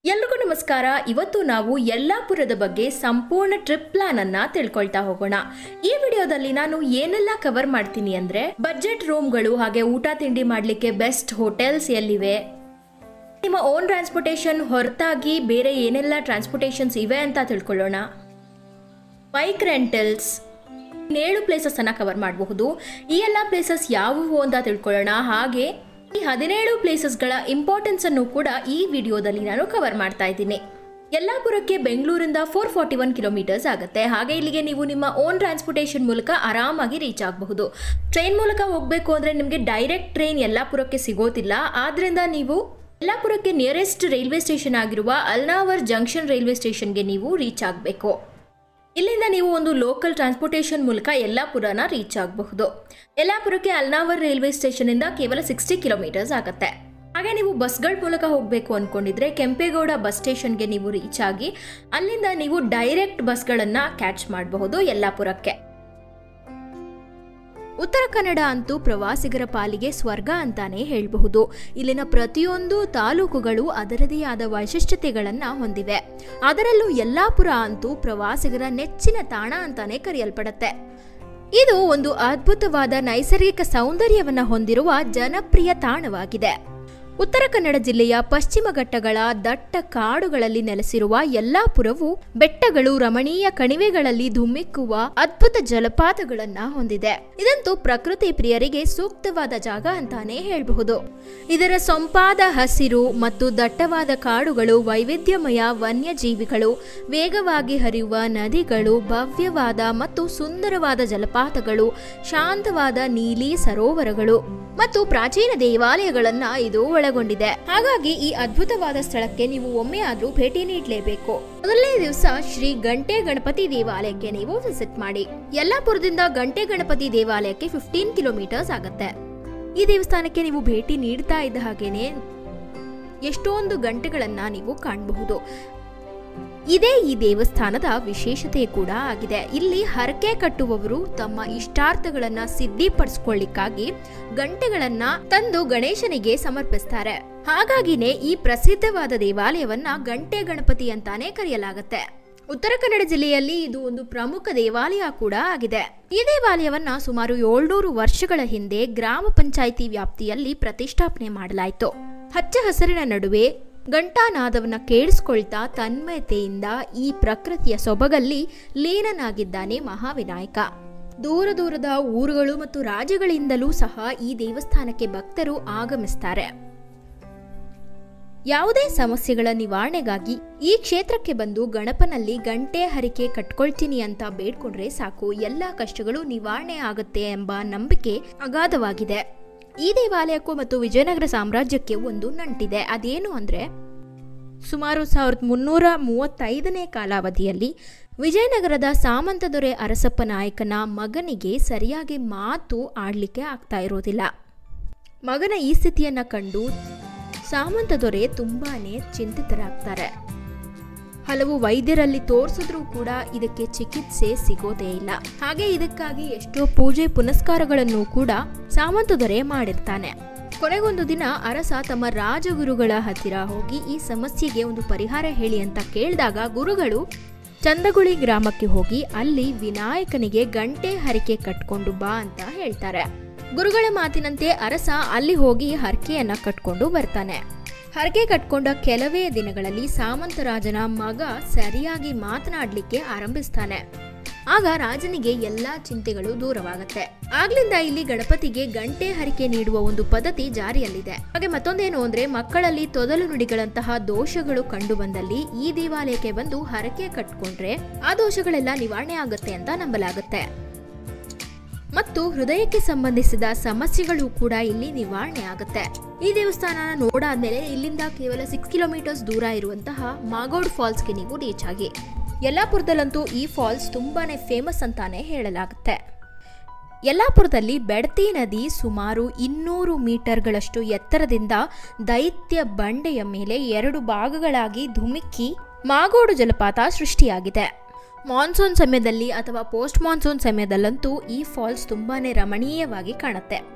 ಎಲ್ರಿಗೂ ನಮಸ್ಕಾರ ಇವತ್ತು ನಾವು ಯಲ್ಲಾಪುರದ ಬಗ್ಗೆ ಸಂಪೂರ್ಣ ಟ್ರಿಪ್ ಪ್ಲಾನ್ ಅನ್ನ ತಿಳ್ಕೊಳ್ತಾ ಹೋಗೋಣ ಈ ವಿಡಿಯೋದಲ್ಲಿ ನಾನು ಏನೆಲ್ಲ ಕವರ್ ಮಾಡ್ತೀನಿ ಅಂದ್ರೆ ಬಜೆಟ್ ರೂಮ್ಗಳು ಹಾಗೆ ಊಟ ತಿಂಡಿ ಮಾಡ್ಲಿಕ್ಕೆ ಬೆಸ್ಟ್ ಹೋಟೆಲ್ಸ್ ಎಲ್ಲಿವೆ ನಿಮ್ಮ ಓನ್ ಟ್ರಾನ್ಸ್ಪೋರ್ಟೇಷನ್ ಹೊರತಾಗಿ ಬೇರೆ ಏನೆಲ್ಲ ಟ್ರಾನ್ಸ್ಪೋರ್ಟೇಷನ್ಸ್ ಇವೆ ಅಂತ ತಿಳ್ಕೊಳ್ಳೋಣ ಬೈಕ್ ರೆಂಟಲ್ಸ್ ಏಳು ಪ್ಲೇಸಸ್ ಅನ್ನ ಕವರ್ ಮಾಡಬಹುದು ಈ ಎಲ್ಲ ಪ್ಲೇಸಸ್ ಯಾವುವು ಅಂತ ತಿಳ್ಕೊಳ್ಳೋಣ ಹಾಗೆ ಈ ಹದಿನೇಳು ಪ್ಲೇಸಸ್ಗಳ ಇಂಪಾರ್ಟೆನ್ಸ್ ಅನ್ನು ಕೂಡ ಈ ವಿಡಿಯೋದಲ್ಲಿ ನಾನು ಕವರ್ ಮಾಡ್ತಾ ಇದ್ದೀನಿ ಯಲ್ಲಾಪುರಕ್ಕೆ ಬೆಂಗಳೂರಿಂದ ಫೋರ್ ಫಾರ್ಟಿ ಒನ್ ಕಿಲೋಮೀಟರ್ಸ್ ಆಗುತ್ತೆ ಹಾಗೆ ಇಲ್ಲಿಗೆ ನೀವು ನಿಮ್ಮ ಓನ್ ಟ್ರಾನ್ಸ್ಪೋರ್ಟೇಷನ್ ಮೂಲಕ ಆರಾಮಾಗಿ ರೀಚ್ ಆಗಬಹುದು ಟ್ರೈನ್ ಮೂಲಕ ಹೋಗಬೇಕು ಅಂದರೆ ನಿಮಗೆ ಡೈರೆಕ್ಟ್ ಟ್ರೈನ್ ಯಲ್ಲಾಪುರಕ್ಕೆ ಸಿಗೋದಿಲ್ಲ ಆದ್ರಿಂದ ನೀವು ಯಲ್ಲಾಪುರಕ್ಕೆ ನಿಯರೆಸ್ಟ್ ರೈಲ್ವೆ ಸ್ಟೇಷನ್ ಆಗಿರುವ ಅಲ್ನಾವರ್ ಜಂಕ್ಷನ್ ರೈಲ್ವೆ ಸ್ಟೇಷನ್ಗೆ ನೀವು ರೀಚ್ ಆಗಬೇಕು ಇಲ್ಲಿಂದ ನೀವು ಒಂದು ಲೋಕಲ್ ಟ್ರಾನ್ಸ್ಪೋರ್ಟೇಷನ್ ಮೂಲಕ ಯಲ್ಲಾಪುರನ ರೀಚ್ ಆಗಬಹುದು ಯಲ್ಲಾಪುರಕ್ಕೆ ಅಲ್ನಾವರ್ ರೈಲ್ವೆ ಸ್ಟೇಷನಿಂದ ಕೇವಲ ಸಿಕ್ಸ್ಟಿ ಕಿಲೋಮೀಟರ್ಸ್ ಆಗುತ್ತೆ ಹಾಗೆ ನೀವು ಬಸ್ಗಳ ಮೂಲಕ ಹೋಗಬೇಕು ಅಂದ್ಕೊಂಡಿದ್ರೆ ಕೆಂಪೇಗೌಡ ಬಸ್ ಸ್ಟೇಷನ್ಗೆ ನೀವು ರೀಚ್ ಆಗಿ ಅಲ್ಲಿಂದ ನೀವು ಡೈರೆಕ್ಟ್ ಬಸ್ಗಳನ್ನು ಕ್ಯಾಚ್ ಮಾಡಬಹುದು ಯಲ್ಲಾಪುರಕ್ಕೆ ಉತ್ತರ ಕನ್ನಡ ಅಂತೂ ಪ್ರವಾಸಿಗರ ಪಾಲಿಗೆ ಸ್ವರ್ಗ ಅಂತಾನೆ ಹೇಳಬಹುದು ಇಲ್ಲಿನ ಪ್ರತಿಯೊಂದು ತಾಲೂಕುಗಳು ಅದರದೇ ಆದ ವೈಶಿಷ್ಟ್ಯತೆಗಳನ್ನು ಹೊಂದಿವೆ ಅದರಲ್ಲೂ ಯಲ್ಲಾಪುರ ಅಂತೂ ಪ್ರವಾಸಿಗರ ನೆಚ್ಚಿನ ತಾಣ ಅಂತಾನೆ ಕರೆಯಲ್ಪಡುತ್ತೆ ಇದು ಒಂದು ಅದ್ಭುತವಾದ ನೈಸರ್ಗಿಕ ಸೌಂದರ್ಯವನ್ನು ಹೊಂದಿರುವ ಜನಪ್ರಿಯ ತಾಣವಾಗಿದೆ ಉತ್ತರ ಕನ್ನಡ ಜಿಲ್ಲೆಯ ಪಶ್ಚಿಮ ಘಟ್ಟಗಳ ದಟ್ಟ ಕಾಡುಗಳಲ್ಲಿ ನೆಲೆಸಿರುವ ಯಲ್ಲಾಪುರವು ಬೆಟ್ಟಗಳು ರಮಣೀಯ ಕಣಿವೆಗಳಲ್ಲಿ ಧುಮ್ಮಿಕ್ಕುವ ಅದ್ಭುತ ಜಲಪಾತಗಳನ್ನ ಹೊಂದಿದೆ ಇದಂತೂ ಪ್ರಕೃತಿ ಪ್ರಿಯರಿಗೆ ಸೂಕ್ತವಾದ ಜಾಗ ಅಂತಾನೆ ಹೇಳಬಹುದು ಇದರ ಸೊಂಪಾದ ಹಸಿರು ಮತ್ತು ದಟ್ಟವಾದ ಕಾಡುಗಳು ವೈವಿಧ್ಯಮಯ ವನ್ಯಜೀವಿಗಳು ವೇಗವಾಗಿ ಹರಿಯುವ ನದಿಗಳು ಭವ್ಯವಾದ ಮತ್ತು ಸುಂದರವಾದ ಜಲಪಾತಗಳು ಶಾಂತವಾದ ನೀಲಿ ಸರೋವರಗಳು ಮತ್ತು ಪ್ರಾಚೀನ ದೇವಾಲಯಗಳನ್ನ ಇದು ಒಳಗೊಂಡಿದೆ ಹಾಗಾಗಿ ಈ ಅದ್ಭುತವಾದ ಸ್ಥಳಕ್ಕೆ ನೀವು ಒಮ್ಮೆ ಆದ್ರೂ ಭೇಟಿ ನೀಡಲೇಬೇಕು ಮೊದಲನೇ ದಿವಸ ಶ್ರೀ ಗಂಟೆ ಗಣಪತಿ ದೇವಾಲಯಕ್ಕೆ ನೀವು ವಿಸಿಟ್ ಮಾಡಿ ಯಲ್ಲಾಪುರದಿಂದ ಗಂಟೆ ಗಣಪತಿ ದೇವಾಲಯಕ್ಕೆ ಫಿಫ್ಟೀನ್ ಕಿಲೋಮೀಟರ್ಸ್ ಆಗುತ್ತೆ ಈ ದೇವಸ್ಥಾನಕ್ಕೆ ನೀವು ಭೇಟಿ ನೀಡ್ತಾ ಇದ್ದ ಹಾಗೇನೆ ಎಷ್ಟೊಂದು ಗಂಟೆಗಳನ್ನ ನೀವು ಕಾಣಬಹುದು ಇದೇ ಈ ದೇವಸ್ಥಾನದ ವಿಶೇಷತೆ ಕೂಡ ಆಗಿದೆ ಇಲ್ಲಿ ಹರಕೆ ಕಟ್ಟುವವರು ತಮ್ಮ ಇಷ್ಟಾರ್ಥಗಳನ್ನ ಸಿದ್ಧಿಪಡಿಸ್ಕೊಳ್ಳಿಕ್ಕಾಗಿ ಗಂಟೆಗಳನ್ನ ತಂದು ಗಣೇಶನಿಗೆ ಸಮರ್ಪಿಸ್ತಾರೆ ಹಾಗಾಗಿನೇ ಈ ಪ್ರಸಿದ್ಧವಾದ ದೇವಾಲಯವನ್ನ ಗಂಟೆ ಗಣಪತಿ ಅಂತಾನೆ ಕರೆಯಲಾಗುತ್ತೆ ಉತ್ತರ ಕನ್ನಡ ಜಿಲ್ಲೆಯಲ್ಲಿ ಇದು ಒಂದು ಪ್ರಮುಖ ದೇವಾಲಯ ಕೂಡ ಆಗಿದೆ ಈ ದೇವಾಲಯವನ್ನ ಸುಮಾರು ಏಳ್ನೂರು ವರ್ಷಗಳ ಹಿಂದೆ ಗ್ರಾಮ ಪಂಚಾಯಿತಿ ವ್ಯಾಪ್ತಿಯಲ್ಲಿ ಪ್ರತಿಷ್ಠಾಪನೆ ಮಾಡಲಾಯಿತು ಹಚ್ಚ ಹಸಿರಿನ ನಡುವೆ ಘಂಟಾನಾದವನ್ನ ಕೇಳಿಸ್ಕೊಳ್ತಾ ತನ್ಮಯತೆಯಿಂದ ಈ ಪ್ರಕೃತಿಯ ಸೊಬಗಲ್ಲಿ ಲೀನನಾಗಿದ್ದಾನೆ ಮಹಾವಿನಾಯಕ ದೂರ ದೂರದ ಊರುಗಳು ಮತ್ತು ರಾಜ್ಯಗಳಿಂದಲೂ ಸಹ ಈ ದೇವಸ್ಥಾನಕ್ಕೆ ಭಕ್ತರು ಆಗಮಿಸ್ತಾರೆ ಯಾವುದೇ ಸಮಸ್ಯೆಗಳ ನಿವಾರಣೆಗಾಗಿ ಈ ಕ್ಷೇತ್ರಕ್ಕೆ ಬಂದು ಗಣಪನಲ್ಲಿ ಗಂಟೆ ಹರಿಕೆ ಕಟ್ಕೊಳ್ತೀನಿ ಅಂತ ಬೇಡ್ಕೊಂಡ್ರೆ ಸಾಕು ಎಲ್ಲ ಕಷ್ಟಗಳು ನಿವಾರಣೆ ಆಗುತ್ತೆ ಎಂಬ ನಂಬಿಕೆ ಅಗಾಧವಾಗಿದೆ ಈ ದೇವಾಲಯಕ್ಕೂ ಮತ್ತು ವಿಜಯನಗರ ಸಾಮ್ರಾಜ್ಯಕ್ಕೆ ಒಂದು ನಂಟಿದೆ ಅದೇನು ಅಂದ್ರೆ ಸುಮಾರು ಸಾವಿರದ ಮುನ್ನೂರ ಮೂವತ್ತೈದನೇ ಕಾಲಾವಧಿಯಲ್ಲಿ ವಿಜಯನಗರದ ಸಾಮಂತ ದೊರೆ ಅರಸಪ್ಪ ನಾಯಕನ ಮಗನಿಗೆ ಸರಿಯಾಗಿ ಮಾತು ಆಡಲಿಕ್ಕೆ ಆಗ್ತಾ ಇರೋದಿಲ್ಲ ಮಗನ ಈ ಸ್ಥಿತಿಯನ್ನ ಕಂಡು ಸಾಮಂತ ದೊರೆ ತುಂಬಾನೇ ಚಿಂತಿತರಾಗ್ತಾರೆ ಹಲವು ವೈದ್ಯರಲ್ಲಿ ತೋರಿಸಿದ್ರೂ ಕೂಡ ಇದಕ್ಕೆ ಚಿಕಿತ್ಸೆ ಸಿಗೋದೇ ಇಲ್ಲ ಹಾಗೆ ಇದಕ್ಕಾಗಿ ಎಷ್ಟೋ ಪೂಜೆ ಪುನಸ್ಕಾರಗಳನ್ನು ಕೂಡ ಸಾಮಂತ ದೊರೆ ಮಾಡಿರ್ತಾನೆ ಕೊನೆಗೊಂದು ದಿನ ಅರಸ ತಮ್ಮ ರಾಜಗುರುಗಳ ಹತ್ತಿರ ಹೋಗಿ ಈ ಸಮಸ್ಯೆಗೆ ಒಂದು ಪರಿಹಾರ ಹೇಳಿ ಅಂತ ಕೇಳಿದಾಗ ಗುರುಗಳು ಚಂದಗುಳಿ ಗ್ರಾಮಕ್ಕೆ ಹೋಗಿ ಅಲ್ಲಿ ವಿನಾಯಕನಿಗೆ ಗಂಟೆ ಹರಿಕೆ ಕಟ್ಕೊಂಡು ಬಾ ಅಂತ ಹೇಳ್ತಾರೆ ಗುರುಗಳ ಮಾತಿನಂತೆ ಅರಸ ಅಲ್ಲಿ ಹೋಗಿ ಹರಕೆಯನ್ನ ಕಟ್ಕೊಂಡು ಬರ್ತಾನೆ ಹರಕೆ ಕಟ್ಕೊಂಡ ಕೆಲವೇ ದಿನಗಳಲ್ಲಿ ಸಾಮಂತರಾಜನ ಮಗ ಸರಿಯಾಗಿ ಮಾತನಾಡ್ಲಿಕ್ಕೆ ಆರಂಭಿಸ್ತಾನೆ ಆಗ ರಾಜನಿಗೆ ಎಲ್ಲಾ ಚಿಂತೆಗಳು ದೂರವಾಗುತ್ತೆ ಆಗ್ಲಿಂದ ಇಲ್ಲಿ ಗಣಪತಿಗೆ ಗಂಟೆ ಹರಿಕೆ ನೀಡುವ ಒಂದು ಪದ್ಧತಿ ಜಾರಿಯಲ್ಲಿದೆ ಹಾಗೆ ಮತ್ತೊಂದೇನು ಅಂದ್ರೆ ಮಕ್ಕಳಲ್ಲಿ ತೊದಲು ನುಡಿಗಳಂತಹ ದೋಷಗಳು ಕಂಡು ಬಂದಲ್ಲಿ ಈ ದೇವಾಲಯಕ್ಕೆ ಬಂದು ಹರಕೆ ಕಟ್ಕೊಂಡ್ರೆ ಆ ದೋಷಗಳೆಲ್ಲ ನಿವಾರಣೆ ಆಗುತ್ತೆ ಅಂತ ನಂಬಲಾಗುತ್ತೆ ಮತ್ತು ಹೃದಯಕ್ಕೆ ಸಂಬಂಧಿಸಿದ ಸಮಸ್ಯೆಗಳು ಕೂಡ ಇಲ್ಲಿ ನಿವಾರಣೆ ಆಗುತ್ತೆ ಈ ದೇವಸ್ಥಾನ ನೋಡಾದ್ಮೇಲೆ ಇಲ್ಲಿಂದ ಕೇವಲ ಸಿಕ್ಸ್ ಕಿಲೋಮೀಟರ್ಸ್ ದೂರ ಇರುವಂತಹ ಮಾಗೋಡ್ ಫಾಲ್ಸ್ಗೆ ನೀವು ರೀಚ್ ಆಗಿ ಯಲ್ಲಾಪುರದಲ್ಲಂತೂ ಈ ಫಾಲ್ಸ್ ತುಂಬಾನೇ ಫೇಮಸ್ ಅಂತಾನೆ ಹೇಳಲಾಗುತ್ತೆ ಯಲ್ಲಾಪುರದಲ್ಲಿ ಬೆಡತಿ ನದಿ ಸುಮಾರು ಇನ್ನೂರು ಮೀಟರ್ಗಳಷ್ಟು ಎತ್ತರದಿಂದ ದೈತ್ಯ ಬಂಡೆಯ ಮೇಲೆ ಎರಡು ಭಾಗಗಳಾಗಿ ಧುಮಿಕ್ಕಿ ಮಾಗೋಡು ಜಲಪಾತ ಸೃಷ್ಟಿಯಾಗಿದೆ ಮಾನ್ಸೂನ್ ಸಮಯದಲ್ಲಿ ಅಥವಾ ಪೋಸ್ಟ್ ಮಾನ್ಸೂನ್ ಸಮಯದಲ್ಲಂತೂ ಈ ಫಾಲ್ಸ್ ತುಂಬಾನೇ ರಮಣೀಯವಾಗಿ ಕಾಣುತ್ತೆ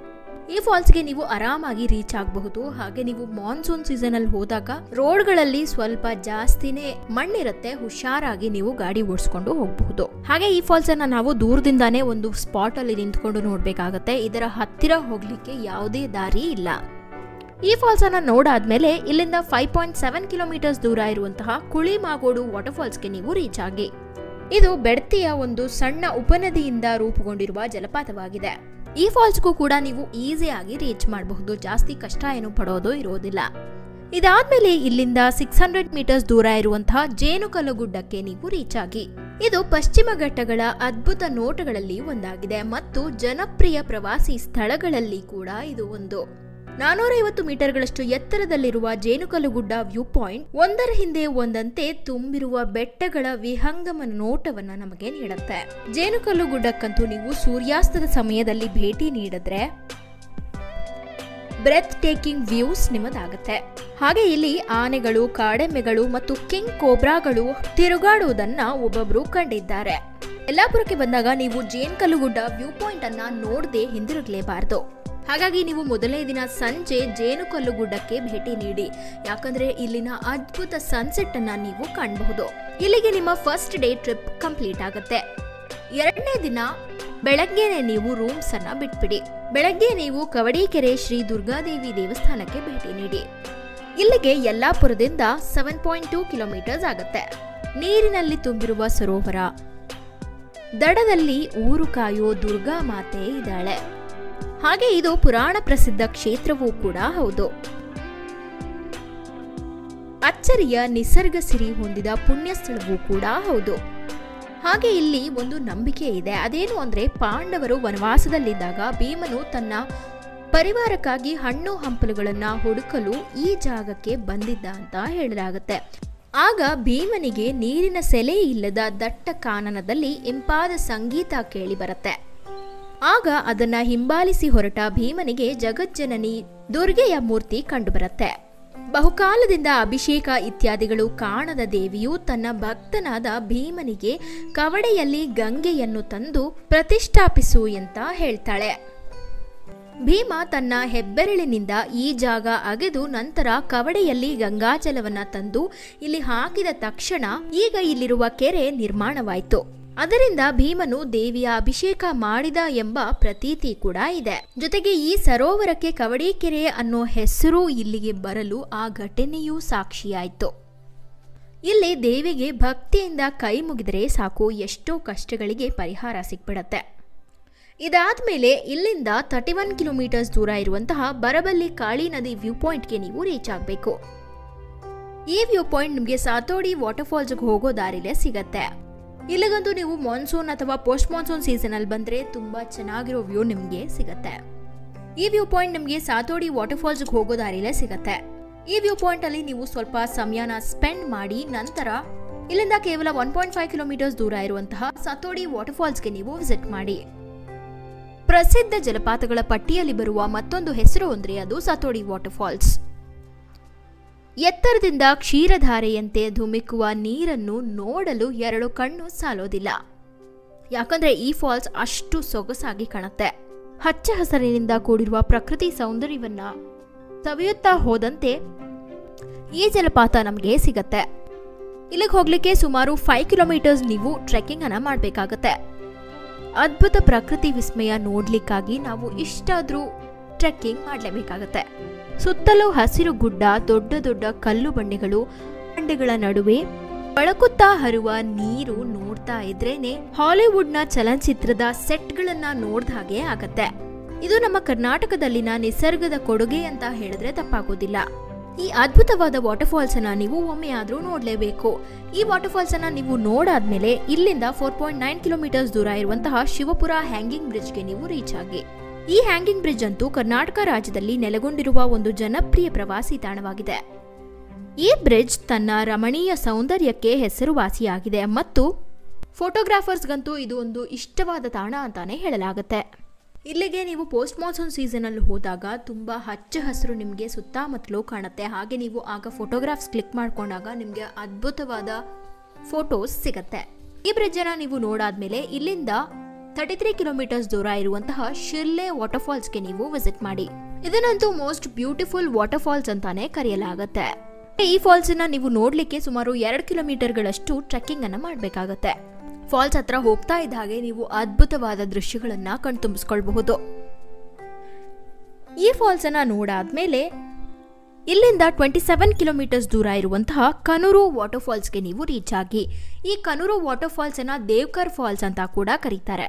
ಈ ಫಾಲ್ಸ್ಗೆ ನೀವು ಆರಾಮಾಗಿ ರೀಚ್ ಆಗಬಹುದು ಹಾಗೆ ನೀವು ಮಾನ್ಸೂನ್ ಸೀಸನ್ ಅಲ್ಲಿ ಹೋದಾಗ ರೋಡ್ಗಳಲ್ಲಿ ಸ್ವಲ್ಪ ಜಾಸ್ತಿನೇ ಮಣ್ಣಿರುತ್ತೆ ಹುಷಾರಾಗಿ ನೀವು ಗಾಡಿ ಓಡಿಸ್ಕೊಂಡು ಹೋಗಬಹುದು ಹಾಗೆ ಈ ಫಾಲ್ಸ್ ಅನ್ನ ನಾವು ದೂರದಿಂದಾನೇ ಒಂದು ಸ್ಪಾಟ್ ಅಲ್ಲಿ ನಿಂತ್ಕೊಂಡು ನೋಡ್ಬೇಕಾಗತ್ತೆ ಇದರ ಹತ್ತಿರ ಹೋಗ್ಲಿಕ್ಕೆ ಯಾವುದೇ ದಾರಿ ಇಲ್ಲ ಈ ಫಾಲ್ಸ್ ಅನ್ನ ನೋಡಾದ್ಮೇಲೆ ಇಲ್ಲಿಂದ ಫೈವ್ ಪಾಯಿಂಟ್ ಸೆವೆನ್ ಕಿಲೋಮೀಟರ್ಸ್ ದೂರ ಇರುವಂತಹ ಕುಳಿಮಾಗೋಡು ವಾಟರ್ ಫಾಲ್ಸ್ಗೆ ನೀವು ರೀಚ್ ಆಗಿ ಇದು ಬೆಡ್ತಿಯ ಒಂದು ಸಣ್ಣ ಉಪನದಿಯಿಂದ ರೂಪುಗೊಂಡಿರುವ ಜಲಪಾತವಾಗಿದೆ ಈ ಫಾಲ್ಸ್ಗೂ ಕೂಡ ನೀವು ಈಸಿಯಾಗಿ ರೀಚ್ ಮಾಡಬಹುದು ಜಾಸ್ತಿ ಕಷ್ಟ ಏನು ಪಡೋದು ಇರೋದಿಲ್ಲ ಇದಾದ್ಮೇಲೆ ಇಲ್ಲಿಂದ ಸಿಕ್ಸ್ ಹಂಡ್ರೆಡ್ ಮೀಟರ್ಸ್ ದೂರ ಇರುವಂತಹ ಜೇನುಕಲ್ಲು ಗುಡ್ಡಕ್ಕೆ ನೀವು ರೀಚ್ ಆಗಿ ಇದು ಪಶ್ಚಿಮ ಘಟ್ಟಗಳ ಅದ್ಭುತ ನೋಟಗಳಲ್ಲಿ ಒಂದಾಗಿದೆ ಮತ್ತು ಜನಪ್ರಿಯ ಪ್ರವಾಸಿ ಸ್ಥಳಗಳಲ್ಲಿ ಕೂಡ ಇದು ಒಂದು ನಾನೂರೈವತ್ತು ಮೀಟರ್ಗಳಷ್ಟು ಎತ್ತರದಲ್ಲಿರುವ ಜೇನುಕಲ್ಲುಗುಡ್ಡ ವ್ಯೂ ಪಾಯಿಂಟ್ ಒಂದರ ಹಿಂದೆ ಒಂದಂತೆ ತುಂಬಿರುವ ಬೆಟ್ಟಗಳ ವಿಹಂಗಮ ನೋಟವನ್ನ ನಮಗೆ ನೀಡುತ್ತೆ ಜೇನುಕಲ್ಲು ಗುಡ್ಡಕ್ಕಂತೂ ನೀವು ಸೂರ್ಯಾಸ್ತದ ಸಮಯದಲ್ಲಿ ಭೇಟಿ ನೀಡಿದ್ರೆ ಬ್ರೆತ್ ಟೇಕಿಂಗ್ ವ್ಯೂಸ್ ನಿಮ್ಮದಾಗತ್ತೆ ಹಾಗೆ ಇಲ್ಲಿ ಆನೆಗಳು ಕಾಡೆಮ್ಮೆಗಳು ಮತ್ತು ಕಿಂಗ್ ಕೋಬ್ರಾಗಳು ತಿರುಗಾಡುವುದನ್ನ ಒಬ್ಬೊಬ್ರು ಕಂಡಿದ್ದಾರೆ ಯಲ್ಲಾಪುರಕ್ಕೆ ಬಂದಾಗ ನೀವು ಜೇನ್ಕಲ್ಲುಗುಡ್ಡ ವ್ಯೂ ಪಾಯಿಂಟ್ ಅನ್ನ ನೋಡದೆ ಹಿಂದಿರುಗಲೇಬಾರದು ಹಾಗಾಗಿ ನೀವು ಮೊದಲನೇ ದಿನ ಸಂಜೆ ಜೇನುಕಲ್ಲು ಗುಡ್ಡಕ್ಕೆ ಭೇಟಿ ನೀಡಿ ಯಾಕಂದ್ರೆ ಇಲ್ಲಿನ ಅದ್ಭುತ ಸನ್ಸೆಟ್ ಅನ್ನ ನೀವು ಕಾಣಬಹುದು ಇಲ್ಲಿಗೆ ನಿಮ್ಮ ಫಸ್ಟ್ ಡೇ ಟ್ರಿಪ್ ಕಂಪ್ಲೀಟ್ ಆಗುತ್ತೆ ಎರಡನೇ ದಿನ ಬೆಳಗ್ಗೆನೆ ನೀವು ರೂಮ್ಸ್ ಅನ್ನ ಬಿಟ್ಬಿಡಿ ಬೆಳಗ್ಗೆ ನೀವು ಕವಡಿಕೆರೆ ಶ್ರೀ ದುರ್ಗಾದೇವಿ ದೇವಸ್ಥಾನಕ್ಕೆ ಭೇಟಿ ನೀಡಿ ಇಲ್ಲಿಗೆ ಯಲ್ಲಾಪುರದಿಂದ ಸೆವೆನ್ ಪಾಯಿಂಟ್ ಟೂ ಕಿಲೋಮೀಟರ್ಸ್ ಆಗುತ್ತೆ ನೀರಿನಲ್ಲಿ ತುಂಬಿರುವ ಸರೋವರ ದಡದಲ್ಲಿ ಊರು ಕಾಯೋ ದುರ್ಗಾ ಮಾತೆ ಇದ್ದಾಳೆ ಹಾಗೆ ಇದು ಪುರಾಣ ಪ್ರಸಿದ್ಧ ಕ್ಷೇತ್ರವೂ ಕೂಡ ಹೌದು ಅಚ್ಚರಿಯ ನಿಸರ್ಗ ಸಿರಿ ಹೊಂದಿದ ಪುಣ್ಯ ಸ್ಥಳವೂ ಕೂಡ ಹೌದು ಹಾಗೆ ಇಲ್ಲಿ ಒಂದು ನಂಬಿಕೆ ಇದೆ ಅದೇನು ಅಂದ್ರೆ ಪಾಂಡವರು ವನವಾಸದಲ್ಲಿದ್ದಾಗ ಭೀಮನು ತನ್ನ ಪರಿವಾರಕ್ಕಾಗಿ ಹಣ್ಣು ಹಂಪಲುಗಳನ್ನ ಹುಡುಕಲು ಈ ಜಾಗಕ್ಕೆ ಬಂದಿದ್ದ ಅಂತ ಹೇಳಲಾಗುತ್ತೆ ಆಗ ಭೀಮನಿಗೆ ನೀರಿನ ಸೆಲೆ ಇಲ್ಲದ ದಟ್ಟ ಕಾನನದಲ್ಲಿ ಇಂಪಾದ ಸಂಗೀತ ಕೇಳಿ ಬರುತ್ತೆ ಆಗ ಅದನ್ನ ಹಿಂಬಾಲಿಸಿ ಹೊರಟ ಭೀಮನಿಗೆ ಜಗಜ್ಜನನಿ ದುರ್ಗೆಯ ಮೂರ್ತಿ ಕಂಡುಬರುತ್ತೆ ಬಹುಕಾಲದಿಂದ ಅಭಿಷೇಕ ಇತ್ಯಾದಿಗಳು ಕಾಣದ ದೇವಿಯು ತನ್ನ ಭಕ್ತನಾದ ಭೀಮನಿಗೆ ಕವಡೆಯಲ್ಲಿ ಗಂಗೆಯನ್ನು ತಂದು ಪ್ರತಿಷ್ಠಾಪಿಸು ಅಂತ ಹೇಳ್ತಾಳೆ ಭೀಮ ತನ್ನ ಹೆಬ್ಬೆರಳಿನಿಂದ ಈ ಜಾಗ ಅಗೆದು ನಂತರ ಕವಡೆಯಲ್ಲಿ ಗಂಗಾಜಲವನ್ನ ತಂದು ಇಲ್ಲಿ ಹಾಕಿದ ತಕ್ಷಣ ಈಗ ಇಲ್ಲಿರುವ ಕೆರೆ ನಿರ್ಮಾಣವಾಯಿತು ಅದರಿಂದ ಭೀಮನು ದೇವಿಯ ಅಭಿಷೇಕ ಮಾಡಿದ ಎಂಬ ಪ್ರತೀತಿ ಕೂಡ ಇದೆ ಜೊತೆಗೆ ಈ ಸರೋವರಕ್ಕೆ ಕವಡಿಕೆರೆ ಅನ್ನೋ ಹೆಸರು ಇಲ್ಲಿಗೆ ಬರಲು ಆ ಘಟನೆಯೂ ಸಾಕ್ಷಿಯಾಯಿತು ಇಲ್ಲಿ ದೇವಿಗೆ ಭಕ್ತಿಯಿಂದ ಕೈ ಮುಗಿದರೆ ಸಾಕು ಎಷ್ಟೋ ಕಷ್ಟಗಳಿಗೆ ಪರಿಹಾರ ಸಿಕ್ಬಿಡತ್ತೆ ಇದಾದ್ಮೇಲೆ ಇಲ್ಲಿಂದ ತರ್ಟಿ ಒನ್ ಕಿಲೋಮೀಟರ್ಸ್ ದೂರ ಇರುವಂತಹ ಬರಬಲ್ಲಿ ಕಾಳಿ ನದಿ ವ್ಯೂ ಪಾಯಿಂಟ್ಗೆ ನೀವು ರೀಚ್ ಆಗಬೇಕು ಈ ವ್ಯೂ ಪಾಯಿಂಟ್ ನಿಮಗೆ ಸಾತೋಡಿ ವಾಟರ್ ಫಾಲ್ಸ್ಗೆ ಹೋಗೋ ದಾರಿಲೇ ಸಿಗತ್ತೆ ಇಲ್ಲಿಗಂತೂ ನೀವು ಮಾನ್ಸೂನ್ ಅಥವಾ ಪೋಸ್ಟ್ ಮಾನ್ಸೂನ್ ಸೀಸನ್ ಅಲ್ಲಿ ಬಂದ್ರೆ ತುಂಬಾ ಚೆನ್ನಾಗಿರೋ ವ್ಯೂ ನಿಮಗೆ ಸಿಗತ್ತೆ ಈ ವ್ಯೂ ಪಾಯಿಂಟ್ ನಿಮಗೆ ಸಾತೋಡಿ ವಾಟರ್ ಫಾಲ್ಸ್ಗೆ ಹೋಗೋ ದಾರಿಲೇ ಸಿಗತ್ತೆ ಈ ವ್ಯೂ ಪಾಯಿಂಟ್ ಅಲ್ಲಿ ನೀವು ಸ್ವಲ್ಪ ಸಮಯನ ಸ್ಪೆಂಡ್ ಮಾಡಿ ನಂತರ ಇಲ್ಲಿಂದ ಕೇವಲ ಒನ್ ಪಾಯಿಂಟ್ ಫೈವ್ ಕಿಲೋಮೀಟರ್ಸ್ ದೂರ ಇರುವಂತಹ ಸತೋಡಿ ವಾಟರ್ ಫಾಲ್ಸ್ಗೆ ನೀವು ವಿಸಿಟ್ ಮಾಡಿ ಪ್ರಸಿದ್ಧ ಜಲಪಾತಗಳ ಪಟ್ಟಿಯಲ್ಲಿ ಬರುವ ಮತ್ತೊಂದು ಹೆಸರು ಅಂದ್ರೆ ಅದು ಸತೋಡಿ ವಾಟರ್ ಫಾಲ್ಸ್ ಎತ್ತರದಿಂದ ಕ್ಷೀರಧಾರೆಯಂತೆ ಧುಮಿಕುವ ನೀರನ್ನು ನೋಡಲು ಎರಡು ಕಣ್ಣು ಸಾಲೋದಿಲ್ಲ ಯಾಕಂದ್ರೆ ಈ ಫಾಲ್ಸ್ ಅಷ್ಟು ಸೊಗಸಾಗಿ ಕಾಣುತ್ತೆ ಹಚ್ಚ ಹಸರಿನಿಂದ ಕೂಡಿರುವ ಪ್ರಕೃತಿ ಸೌಂದರ್ಯವನ್ನ ಸವಿಯುತ್ತಾ ಹೋದಂತೆ ಈ ಜಲಪಾತ ನಮಗೆ ಸಿಗತ್ತೆ ಇಲ್ಲಿಗೆ ಹೋಗ್ಲಿಕ್ಕೆ ಸುಮಾರು ಫೈವ್ ಕಿಲೋಮೀಟರ್ಸ್ ನೀವು ಟ್ರೆಕ್ಕಿಂಗ್ ಅನ್ನ ಮಾಡಬೇಕಾಗತ್ತೆ ಅದ್ಭುತ ಪ್ರಕೃತಿ ವಿಸ್ಮಯ ನೋಡ್ಲಿಕ್ಕಾಗಿ ನಾವು ಇಷ್ಟಾದ್ರೂ ಟ್ರೆಕ್ಕಿಂಗ್ ಮಾಡಲೇಬೇಕಾಗತ್ತೆ ಸುತ್ತಲೂ ಹಸಿರು ಗುಡ್ಡ ದೊಡ್ಡ ದೊಡ್ಡ ಕಲ್ಲು ಬಂಡೆಗಳು ಬಂಡೆಗಳ ನಡುವೆ ಬಳಕುತ್ತಾ ಹರಿವ ನೀರು ನೋಡ್ತಾ ಇದ್ರೇನೆ ಹಾಲಿವುಡ್ನ ಚಲನಚಿತ್ರದ ಸೆಟ್ಗಳನ್ನ ನೋಡ್ದ ಹಾಗೆ ಆಗತ್ತೆ ಇದು ನಮ್ಮ ಕರ್ನಾಟಕದಲ್ಲಿನ ನಿಸರ್ಗದ ಕೊಡುಗೆ ಅಂತ ಹೇಳಿದ್ರೆ ತಪ್ಪಾಗೋದಿಲ್ಲ ಈ ಅದ್ಭುತವಾದ ವಾಟರ್ ಫಾಲ್ಸ್ ಅನ್ನ ನೀವು ಒಮ್ಮೆ ಆದ್ರೂ ನೋಡ್ಲೇಬೇಕು ಈ ವಾಟರ್ ಫಾಲ್ಸ್ ಅನ್ನ ನೀವು ನೋಡಾದ್ಮೇಲೆ ಇಲ್ಲಿಂದ ಫೋರ್ ಪಾಯಿಂಟ್ ನೈನ್ ಕಿಲೋಮೀಟರ್ಸ್ ದೂರ ಇರುವಂತಹ ಶಿವಪುರ ಹ್ಯಾಂಗಿಂಗ್ ಬ್ರಿಡ್ಜ್ಗೆ ನೀವು ರೀಚ್ ಆಗಿ ಈ ಹ್ಯಾಂಗಿಂಗ್ ಬ್ರಿಡ್ಜ್ ಅಂತೂ ಕರ್ನಾಟಕ ರಾಜ್ಯದಲ್ಲಿ ನೆಲೆಗೊಂಡಿರುವ ಒಂದು ಜನಪ್ರಿಯ ಪ್ರವಾಸಿ ತಾಣವಾಗಿದೆ ಈ ಬ್ರಿಡ್ಜ್ ತನ್ನ ರಮಣೀಯ ಸೌಂದರ್ಯಕ್ಕೆ ಹೆಸರುವಾಸಿಯಾಗಿದೆ ಮತ್ತು ಫೋಟೋಗ್ರಾಫರ್ಸ್ಗಂತೂ ಇದು ಒಂದು ಇಷ್ಟವಾದ ತಾಣ ಅಂತಾನೆ ಹೇಳಲಾಗುತ್ತೆ ಇಲ್ಲಿಗೆ ನೀವು ಪೋಸ್ಟ್ ಮಾನ್ಸೂನ್ ಸೀಸನಲ್ಲಿ ಹೋದಾಗ ತುಂಬ ಹಚ್ಚ ಹಸಿರು ನಿಮಗೆ ಸುತ್ತಮುತ್ತಲೂ ಕಾಣುತ್ತೆ ಹಾಗೆ ನೀವು ಆಗ ಫೋಟೋಗ್ರಾಫ್ಸ್ ಕ್ಲಿಕ್ ಮಾಡ್ಕೊಂಡಾಗ ನಿಮಗೆ ಅದ್ಭುತವಾದ ಫೋಟೋಸ್ ಸಿಗತ್ತೆ ಈ ಬ್ರಿಡ್ಜನ್ನ ನೀವು ನೋಡಾದ್ಮೇಲೆ ಇಲ್ಲಿಂದ ತರ್ಟಿ ತ್ರೀ ಕಿಲೋಮೀಟರ್ಸ್ ದೂರ ಇರುವಂತಹ ಶಿರ್ಲೆ ವಾಟರ್ಫಾಲ್ಸ್ಗೆ ನೀವು ವಿಸಿಟ್ ಮಾಡಿ ಇದನ್ನಂತೂ ಮೋಸ್ಟ್ ಬ್ಯೂಟಿಫುಲ್ ವಾಟರ್ಫಾಲ್ಸ್ ಅಂತಾನೆ ಕರೆಯಲಾಗುತ್ತೆ ಈ ಫಾಲ್ಸ್ ನ ನೀವು ನೋಡ್ಲಿಕ್ಕೆ ಸುಮಾರು ಎರಡು ಕಿಲೋಮೀಟರ್ಗಳಷ್ಟು ಟ್ರೆಕ್ಕಿಂಗ್ ಅನ್ನ ಮಾಡಬೇಕಾಗತ್ತೆ ಫಾಲ್ಸ್ ಹತ್ರ ಹೋಗ್ತಾ ಇದ್ದ ಹಾಗೆ ನೀವು ಅದ್ಭುತವಾದ ದೃಶ್ಯಗಳನ್ನ ಕಣ್ತುಂಬಿಸ್ಕೊಳ್ಬಹುದು ಈ ಫಾಲ್ಸ್ ಅನ್ನ ನೋಡಾದ್ಮೇಲೆ ಇಲ್ಲಿಂದ ಟ್ವೆಂಟಿ ಸೆವೆನ್ ಕಿಲೋಮೀಟರ್ಸ್ ದೂರ ಇರುವಂತಹ ಕನೂರು ವಾಟರ್ ಫಾಲ್ಸ್ಗೆ ನೀವು ರೀಚ್ ಆಗಿ ಈ ಕನೂರು ವಾಟರ್ ಫಾಲ್ಸ್ ಅನ್ನ ದೇವ್ಕರ್ ಫಾಲ್ಸ್ ಅಂತ ಕೂಡ ಕರೀತಾರೆ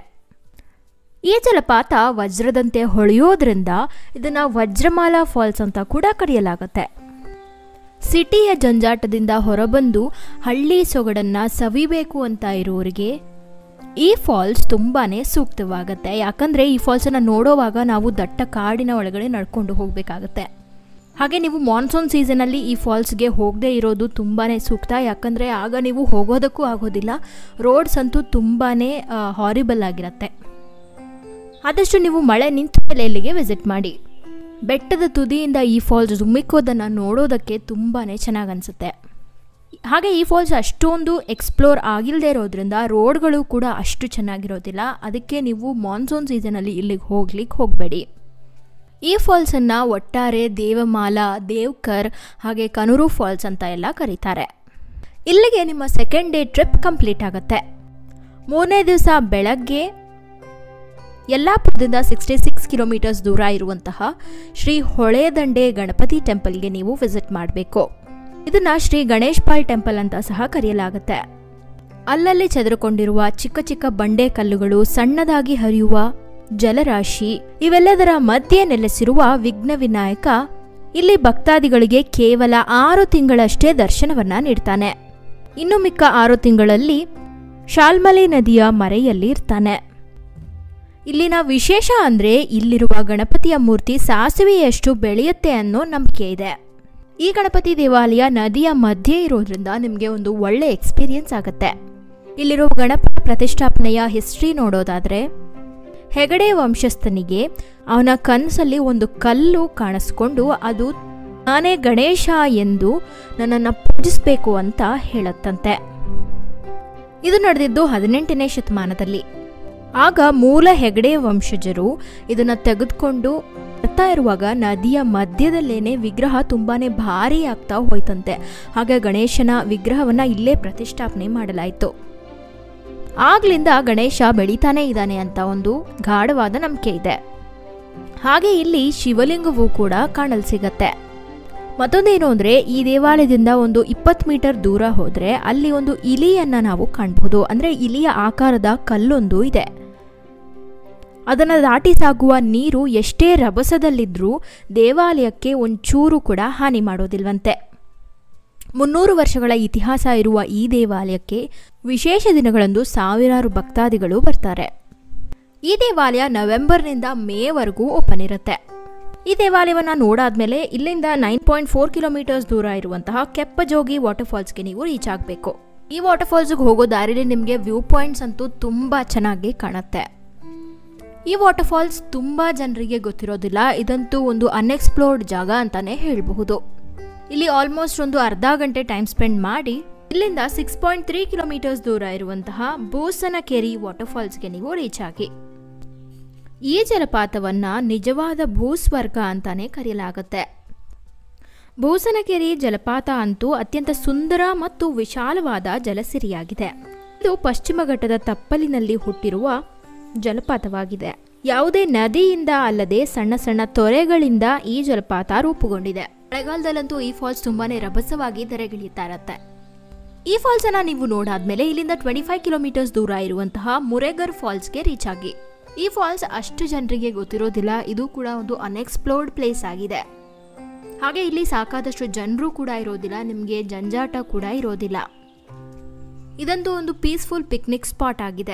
ಈ ಜಲಪಾತ ವಜ್ರದಂತೆ ಹೊಳೆಯೋದ್ರಿಂದ ಇದನ್ನ ವಜ್ರಮಾಲಾ ಫಾಲ್ಸ್ ಅಂತ ಕೂಡ ಕರೆಯಲಾಗುತ್ತೆ ಸಿಟಿಯ ಜಂಜಾಟದಿಂದ ಹೊರಬಂದು ಹಳ್ಳಿ ಸೊಗಡನ್ನ ಸವಿಬೇಕು ಅಂತ ಇರೋರಿಗೆ ಈ ಫಾಲ್ಸ್ ತುಂಬಾನೇ ಸೂಕ್ತವಾಗುತ್ತೆ ಯಾಕಂದ್ರೆ ಈ ಫಾಲ್ಸನ್ನು ನೋಡೋವಾಗ ನಾವು ದಟ್ಟ ಕಾಡಿನ ಒಳಗಡೆ ನಡ್ಕೊಂಡು ಹೋಗಬೇಕಾಗತ್ತೆ ಹಾಗೆ ನೀವು ಮಾನ್ಸೂನ್ ಸೀಸನಲ್ಲಿ ಈ ಫಾಲ್ಸ್ಗೆ ಹೋಗದೆ ಇರೋದು ತುಂಬಾ ಸೂಕ್ತ ಯಾಕಂದರೆ ಆಗ ನೀವು ಹೋಗೋದಕ್ಕೂ ಆಗೋದಿಲ್ಲ ರೋಡ್ಸ್ ಅಂತೂ ತುಂಬಾ ಹಾರಿಬಲ್ ಆಗಿರುತ್ತೆ ಆದಷ್ಟು ನೀವು ಮಳೆ ನಿಂತ ಮೇಲೆ ಇಲ್ಲಿಗೆ ವಿಸಿಟ್ ಮಾಡಿ ಬೆಟ್ಟದ ತುದಿಯಿಂದ ಈ ಫಾಲ್ಸ್ ಧುಮ್ಮಿಕ್ಕೋದನ್ನು ನೋಡೋದಕ್ಕೆ ತುಂಬಾ ಚೆನ್ನಾಗಿ ಅನಿಸುತ್ತೆ ಹಾಗೆ ಈ ಫಾಲ್ಸ್ ಅಷ್ಟೊಂದು ಎಕ್ಸ್ಪ್ಲೋರ್ ಆಗಿಲ್ಲದೆ ಇರೋದ್ರಿಂದ ರೋಡ್ಗಳು ಕೂಡ ಅಷ್ಟು ಚೆನ್ನಾಗಿರೋದಿಲ್ಲ ಅದಕ್ಕೆ ನೀವು ಮಾನ್ಸೂನ್ ಸೀಸನಲ್ಲಿ ಇಲ್ಲಿಗೆ ಹೋಗ್ಲಿಕ್ಕೆ ಹೋಗಬೇಡಿ ಈ ಫಾಲ್ಸನ್ನು ಒಟ್ಟಾರೆ ದೇವಮಾಲ ದೇವ್ಕರ್ ಹಾಗೆ ಕನೂರು ಫಾಲ್ಸ್ ಅಂತ ಎಲ್ಲ ಕರೀತಾರೆ ಇಲ್ಲಿಗೆ ನಿಮ್ಮ ಸೆಕೆಂಡ್ ಡೇ ಟ್ರಿಪ್ ಕಂಪ್ಲೀಟ್ ಆಗುತ್ತೆ ಮೂರನೇ ದಿವಸ ಬೆಳಗ್ಗೆ ಯಲ್ಲಾಪುರದಿಂದ ಸಿಕ್ಸ್ಟಿ ಸಿಕ್ಸ್ ಕಿಲೋಮೀಟರ್ಸ್ ದೂರ ಇರುವಂತಹ ಶ್ರೀ ಹೊಳೆದಂಡೆ ಗಣಪತಿ ಟೆಂಪಲ್ಗೆ ನೀವು ವಿಸಿಟ್ ಮಾಡಬೇಕು ಇದನ್ನ ಶ್ರೀ ಗಣೇಶ್ ಪಾಲ್ ಟೆಂಪಲ್ ಅಂತ ಸಹ ಕರೆಯಲಾಗುತ್ತೆ ಅಲ್ಲಲ್ಲಿ ಚೆದರಿಕೊಂಡಿರುವ ಚಿಕ್ಕ ಚಿಕ್ಕ ಬಂಡೆ ಕಲ್ಲುಗಳು ಸಣ್ಣದಾಗಿ ಹರಿಯುವ ಜಲರಾಶಿ ಇವೆಲ್ಲದರ ಮಧ್ಯೆ ನೆಲೆಸಿರುವ ವಿಘ್ನ ವಿನಾಯಕ ಇಲ್ಲಿ ಭಕ್ತಾದಿಗಳಿಗೆ ಕೇವಲ ಆರು ತಿಂಗಳಷ್ಟೇ ದರ್ಶನವನ್ನ ನೀಡ್ತಾನೆ ಇನ್ನು ಮಿಕ್ಕ ಆರು ತಿಂಗಳಲ್ಲಿ ಶಾಲ್ಮಲಿ ನದಿಯ ಮರೆಯಲ್ಲಿ ಇರ್ತಾನೆ ಇಲ್ಲಿನ ವಿಶೇಷ ಅಂದ್ರೆ ಇಲ್ಲಿರುವ ಗಣಪತಿಯ ಮೂರ್ತಿ ಸಾಸಿವೆಯಷ್ಟು ಬೆಳೆಯುತ್ತೆ ಅನ್ನೋ ನಂಬಿಕೆ ಇದೆ ಈ ಗಣಪತಿ ದೇವಾಲಯ ನದಿಯ ಮಧ್ಯೆ ಇರೋದ್ರಿಂದ ನಿಮಗೆ ಒಂದು ಒಳ್ಳೆ ಎಕ್ಸ್ಪೀರಿಯನ್ಸ್ ಆಗುತ್ತೆ ಇಲ್ಲಿರೋ ಗಣಪತಿ ಪ್ರತಿಷ್ಠಾಪನೆಯ ಹಿಸ್ಟ್ರಿ ನೋಡೋದಾದ್ರೆ ಹೆಗಡೆ ವಂಶಸ್ಥನಿಗೆ ಅವನ ಕನಸಲ್ಲಿ ಒಂದು ಕಲ್ಲು ಕಾಣಿಸ್ಕೊಂಡು ಅದು ನಾನೇ ಗಣೇಶ ಎಂದು ನನ್ನನ್ನು ಪೂಜಿಸಬೇಕು ಅಂತ ಹೇಳತ್ತಂತೆ ಇದು ನಡೆದಿದ್ದು ಹದಿನೆಂಟನೇ ಶತಮಾನದಲ್ಲಿ ಆಗ ಮೂಲ ಹೆಗಡೆ ವಂಶಜರು ಇದನ್ನ ತೆಗೆದುಕೊಂಡು ಬರ್ತಾ ಇರುವಾಗ ನದಿಯ ಮಧ್ಯದಲ್ಲೇನೆ ವಿಗ್ರಹ ತುಂಬಾನೇ ಭಾರಿ ಆಗ್ತಾ ಹೋಯ್ತಂತೆ ಹಾಗೆ ಗಣೇಶನ ವಿಗ್ರಹವನ್ನ ಇಲ್ಲೇ ಪ್ರತಿಷ್ಠಾಪನೆ ಮಾಡಲಾಯಿತು ಆಗ್ಲಿಂದ ಗಣೇಶ ಬೆಳಿತಾನೆ ಇದ್ದಾನೆ ಅಂತ ಒಂದು ಗಾಢವಾದ ನಂಬಿಕೆ ಇದೆ ಹಾಗೆ ಇಲ್ಲಿ ಶಿವಲಿಂಗವೂ ಕೂಡ ಕಾಣಲ್ ಸಿಗತ್ತೆ ಮತ್ತೊಂದೇನು ಅಂದ್ರೆ ಈ ದೇವಾಲಯದಿಂದ ಒಂದು ಇಪ್ಪತ್ತು ಮೀಟರ್ ದೂರ ಹೋದ್ರೆ ಅಲ್ಲಿ ಒಂದು ಇಲಿಯನ್ನ ನಾವು ಕಾಣಬಹುದು ಅಂದ್ರೆ ಇಲಿಯ ಆಕಾರದ ಕಲ್ಲೊಂದು ಇದೆ ಅದನ್ನು ದಾಟಿ ಸಾಗುವ ನೀರು ಎಷ್ಟೇ ರಭಸದಲ್ಲಿದ್ರೂ ದೇವಾಲಯಕ್ಕೆ ಒಂಚೂರು ಕೂಡ ಹಾನಿ ಮಾಡೋದಿಲ್ವಂತೆ ಮುನ್ನೂರು ವರ್ಷಗಳ ಇತಿಹಾಸ ಇರುವ ಈ ದೇವಾಲಯಕ್ಕೆ ವಿಶೇಷ ದಿನಗಳಂದು ಸಾವಿರಾರು ಭಕ್ತಾದಿಗಳು ಬರ್ತಾರೆ ಈ ದೇವಾಲಯ ನವೆಂಬರ್ನಿಂದ ಮೇವರೆಗೂ ಓಪನ್ ಇರುತ್ತೆ ಈ ದೇವಾಲಯವನ್ನು ನೋಡಾದ್ಮೇಲೆ ಇಲ್ಲಿಂದ ನೈನ್ ಪಾಯಿಂಟ್ ಫೋರ್ ಕಿಲೋಮೀಟರ್ಸ್ ದೂರ ಇರುವಂತಹ ಕೆಪ್ಪಜೋಗಿ ವಾಟರ್ಫಾಲ್ಸ್ಗೆ ನೀವು ರೀಚ್ ಆಗಬೇಕು ಈ ವಾಟರ್ಫಾಲ್ಸ್ಗೆ ಹೋಗೋ ದಾರಿಲಿ ನಿಮಗೆ ವ್ಯೂ ಪಾಯಿಂಟ್ಸ್ ಅಂತೂ ತುಂಬ ಚೆನ್ನಾಗಿ ಕಾಣುತ್ತೆ ಈ ವಾಟರ್ಫಾಲ್ಸ್ ತುಂಬ ಜನರಿಗೆ ಗೊತ್ತಿರೋದಿಲ್ಲ ಇದಂತೂ ಒಂದು ಅನ್ಎಕ್ಸ್ಪ್ಲೋರ್ಡ್ ಜಾಗ ಅಂತಾನೆ ಹೇಳಬಹುದು ಇಲ್ಲಿ ಆಲ್ಮೋಸ್ಟ್ ಒಂದು ಅರ್ಧ ಗಂಟೆ ಟೈಮ್ ಸ್ಪೆಂಡ್ ಮಾಡಿ ಇಲ್ಲಿಂದ ಸಿಕ್ಸ್ ಪಾಯಿಂಟ್ ತ್ರೀ ಕಿಲೋಮೀಟರ್ಸ್ ದೂರ ಇರುವಂತಹ ಬೂಸನಕೆರಿ ವಾಟರ್ಫಾಲ್ಸ್ಗೆ ನೀವು ರೀಚ್ ಆಗಿ ಈ ಜಲಪಾತವನ್ನ ನಿಜವಾದ ಭೂಸ್ವರ್ಗ ಅಂತಾನೆ ಕರೆಯಲಾಗುತ್ತೆ ಭೂಸನಕೆರೆ ಜಲಪಾತ ಅಂತೂ ಅತ್ಯಂತ ಸುಂದರ ಮತ್ತು ವಿಶಾಲವಾದ ಜಲಸಿರಿಯಾಗಿದೆ ಇದು ಪಶ್ಚಿಮ ಘಟ್ಟದ ತಪ್ಪಲಿನಲ್ಲಿ ಹುಟ್ಟಿರುವ ಜಲಪಾತವಾಗಿದೆ ಯಾವುದೇ ನದಿಯಿಂದ ಅಲ್ಲದೆ ಸಣ್ಣ ಸಣ್ಣ ತೊರೆಗಳಿಂದ ಈ ಜಲಪಾತ ರೂಪುಗೊಂಡಿದೆ ಮಳೆಗಾಲದಲ್ಲಂತೂ ಈ ಫಾಲ್ಸ್ ತುಂಬಾನೇ ರಭಸವಾಗಿ ಧರೆಗಿಳಿತಾ ಇರತ್ತೆ ಈ ಫಾಲ್ಸ್ ಅನ್ನ ನೀವು ನೋಡಾದ್ಮೇಲೆ ಇಲ್ಲಿಂದ ಟ್ವೆಂಟಿ ಫೈವ್ ಕಿಲೋಮೀಟರ್ಸ್ ದೂರ ಇರುವಂತಹ ಮುರೇಗರ್ ಫಾಲ್ಸ್ಗೆ ರೀಚ್ ಆಗಿ ಈ ಫಾಲ್ಸ್ ಅಷ್ಟು ಜನರಿಗೆ ಗೊತ್ತಿರೋದಿಲ್ಲ ಇದು ಕೂಡ ಒಂದು ಅನ್ಎಕ್ಸ್ಪ್ಲೋರ್ಡ್ ಪ್ಲೇಸ್ ಆಗಿದೆ ಹಾಗೆ ಇಲ್ಲಿ ಸಾಕಾದಷ್ಟು ಜನರು ಕೂಡ ಇರೋದಿಲ್ಲ ನಿಮಗೆ ಜಂಜಾಟ ಕೂಡ ಇರೋದಿಲ್ಲ ಇದಂತೂ ಒಂದು ಪೀಸ್ಫುಲ್ ಪಿಕ್ನಿಕ್ ಸ್ಪಾಟ್ ಆಗಿದೆ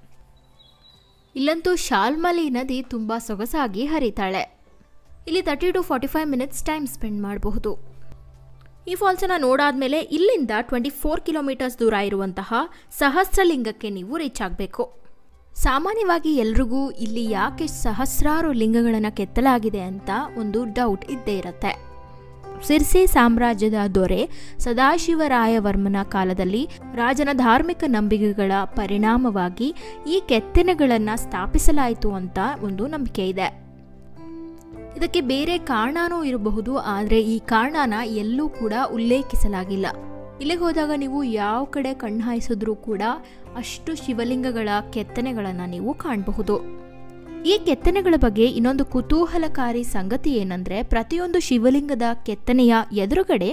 ಇಲ್ಲಂತೂ ಶಾಲ್ಮಲಿ ನದಿ ತುಂಬ ಸೊಗಸಾಗಿ ಹರಿತಾಳೆ ಇಲ್ಲಿ thirty to forty five minutes time spend ಮಾಡಬಹುದು ಈ ಫಾಲ್ಸನ್ನು ನೋಡಾದ್ಮೇಲೆ ಇಲ್ಲಿಂದ ಟ್ವೆಂಟಿ ಫೋರ್ ಕಿಲೋಮೀಟರ್ಸ್ ದೂರ ಇರುವಂತಹ ಸಹಸ್ರಲಿಂಗಕ್ಕೆ ನೀವು ರೀಚ್ ಆಗಬೇಕು ಸಾಮಾನ್ಯವಾಗಿ ಎಲ್ರಿಗೂ ಇಲ್ಲಿ ಯಾಕೆ ಸಹಸ್ರಾರು ಲಿಂಗಗಳನ್ನು ಕೆತ್ತಲಾಗಿದೆ ಅಂತ ಒಂದು ಡೌಟ್ ಇದ್ದೇ ಇರುತ್ತೆ ಸಿರ್ಸಿ ಸಾಮ್ರಾಜ್ಯದ ದೊರೆ ಸದಾಶಿವರಾಯವರ್ಮನ ಕಾಲದಲ್ಲಿ ರಾಜನ ಧಾರ್ಮಿಕ ನಂಬಿಕೆಗಳ ಪರಿಣಾಮವಾಗಿ ಈ ಕೆತ್ತನೆಗಳನ್ನು ಸ್ಥಾಪಿಸಲಾಯಿತು ಅಂತ ಒಂದು ನಂಬಿಕೆ ಇದೆ ಇದಕ್ಕೆ ಬೇರೆ ಕಾರಣನೂ ಇರಬಹುದು ಆದರೆ ಈ ಕಾರಣನ ಎಲ್ಲೂ ಕೂಡ ಉಲ್ಲೇಖಿಸಲಾಗಿಲ್ಲ ಇಲ್ಲಿಗೆ ಹೋದಾಗ ನೀವು ಯಾವ ಕಡೆ ಕಣ್ಣು ಹಾಯಿಸಿದ್ರೂ ಕೂಡ ಅಷ್ಟು ಶಿವಲಿಂಗಗಳ ಕೆತ್ತನೆಗಳನ್ನು ನೀವು ಕಾಣಬಹುದು ಈ ಕೆತ್ತನೆಗಳ ಬಗ್ಗೆ ಇನ್ನೊಂದು ಕುತೂಹಲಕಾರಿ ಸಂಗತಿ ಏನಂದ್ರೆ ಪ್ರತಿಯೊಂದು ಶಿವಲಿಂಗದ ಕೆತ್ತನೆಯ ಎದುರುಗಡೆ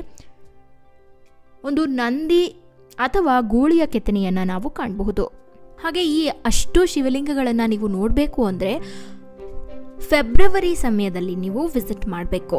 ಒಂದು ನಂದಿ ಅಥವಾ ಗೂಳಿಯ ಕೆತ್ತನೆಯನ್ನು ನಾವು ಕಾಣಬಹುದು ಹಾಗೆ ಈ ಅಷ್ಟು ಶಿವಲಿಂಗಗಳನ್ನು ನೀವು ನೋಡಬೇಕು ಅಂದರೆ ಫೆಬ್ರವರಿ ಸಮಯದಲ್ಲಿ ನೀವು ವಿಸಿಟ್ ಮಾಡಬೇಕು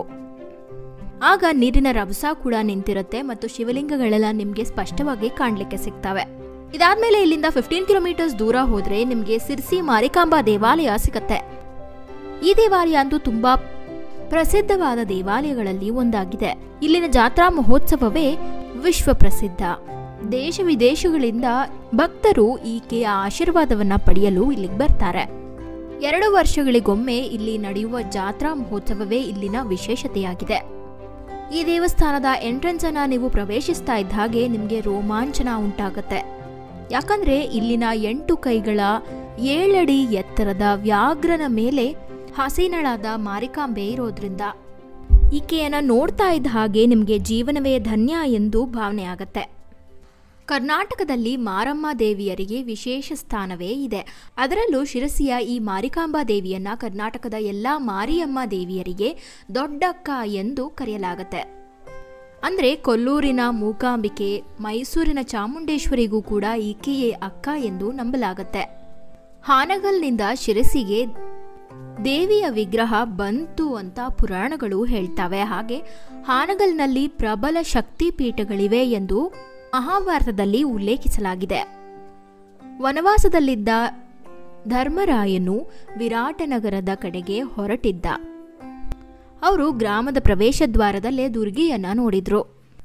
ಆಗ ನೀರಿನ ರಭಸ ಕೂಡ ನಿಂತಿರುತ್ತೆ ಮತ್ತು ಶಿವಲಿಂಗಗಳೆಲ್ಲ ನಿಮಗೆ ಸ್ಪಷ್ಟವಾಗಿ ಕಾಣಲಿಕ್ಕೆ ಸಿಗ್ತವೆ ಇದಾದ್ಮೇಲೆ ಇಲ್ಲಿಂದ ಫಿಫ್ಟೀನ್ ಕಿಲೋಮೀಟರ್ಸ್ ದೂರ ಹೋದ್ರೆ ನಿಮಗೆ ಸಿರ್ಸಿ ಮಾರಿಕಾಂಬಾ ದೇವಾಲಯ ಸಿಗತ್ತೆ ಈ ದೇವಾಲಯ ಅಂತೂ ತುಂಬಾ ಪ್ರಸಿದ್ಧವಾದ ದೇವಾಲಯಗಳಲ್ಲಿ ಒಂದಾಗಿದೆ ಇಲ್ಲಿನ ಜಾತ್ರಾ ಮಹೋತ್ಸವವೇ ವಿಶ್ವ ಪ್ರಸಿದ್ಧ ದೇಶ ವಿದೇಶಗಳಿಂದ ಭಕ್ತರು ಈಕೆಯ ಆಶೀರ್ವಾದವನ್ನ ಪಡೆಯಲು ಇಲ್ಲಿಗೆ ಬರ್ತಾರೆ ಎರಡು ವರ್ಷಗಳಿಗೊಮ್ಮೆ ಇಲ್ಲಿ ನಡೆಯುವ ಜಾತ್ರಾ ಮಹೋತ್ಸವವೇ ಇಲ್ಲಿನ ವಿಶೇಷತೆಯಾಗಿದೆ ಈ ದೇವಸ್ಥಾನದ ಎಂಟ್ರೆನ್ಸ್ ಅನ್ನ ನೀವು ಪ್ರವೇಶಿಸ್ತಾ ಇದ್ದ ಹಾಗೆ ನಿಮಗೆ ರೋಮಾಂಚನ ಉಂಟಾಗತ್ತೆ ಯಾಕಂದ್ರೆ ಇಲ್ಲಿನ ಎಂಟು ಕೈಗಳ ಏಳಡಿ ಎತ್ತರದ ವ್ಯಾಘ್ರನ ಮೇಲೆ ಹಸೀನಳಾದ ಮಾರಿಕಾಂಬೆ ಇರೋದ್ರಿಂದ ಈಕೆಯನ್ನ ನೋಡ್ತಾ ಇದ್ದ ಹಾಗೆ ನಿಮಗೆ ಜೀವನವೇ ಧನ್ಯ ಎಂದು ಭಾವನೆ ಆಗತ್ತೆ ಕರ್ನಾಟಕದಲ್ಲಿ ಮಾರಮ್ಮ ದೇವಿಯರಿಗೆ ವಿಶೇಷ ಸ್ಥಾನವೇ ಇದೆ ಅದರಲ್ಲೂ ಶಿರಸಿಯ ಈ ಮಾರಿಕಾಂಬಾ ದೇವಿಯನ್ನ ಕರ್ನಾಟಕದ ಎಲ್ಲ ಮಾರಿಯಮ್ಮ ದೇವಿಯರಿಗೆ ದೊಡ್ಡಕ್ಕ ಎಂದು ಕರೆಯಲಾಗತ್ತೆ ಅಂದ್ರೆ ಕೊಲ್ಲೂರಿನ ಮೂಕಾಂಬಿಕೆ ಮೈಸೂರಿನ ಚಾಮುಂಡೇಶ್ವರಿಗೂ ಕೂಡ ಈಕೆಯೇ ಅಕ್ಕ ಎಂದು ನಂಬಲಾಗತ್ತೆ ಹಾನಗಲ್ನಿಂದ ಶಿರಸಿಗೆ ದೇವಿಯ ವಿಗ್ರಹ ಬಂತು ಅಂತ ಪುರಾಣಗಳು ಹೇಳ್ತವೆ ಹಾಗೆ ಹಾನಗಲ್ನಲ್ಲಿ ಪ್ರಬಲ ಶಕ್ತಿ ಪೀಠಗಳಿವೆ ಎಂದು ಮಹಾಭಾರತದಲ್ಲಿ ಉಲ್ಲೇಖಿಸಲಾಗಿದೆ ವನವಾಸದಲ್ಲಿದ್ದ ಧರ್ಮರಾಯನು ವಿರಾಟನಗರದ ಕಡೆಗೆ ಹೊರಟಿದ್ದ ಅವರು ಗ್ರಾಮದ ಪ್ರವೇಶ ದ್ವಾರದಲ್ಲೇ ದುರ್ಗಿಯನ್ನ ನೋಡಿದ್ರು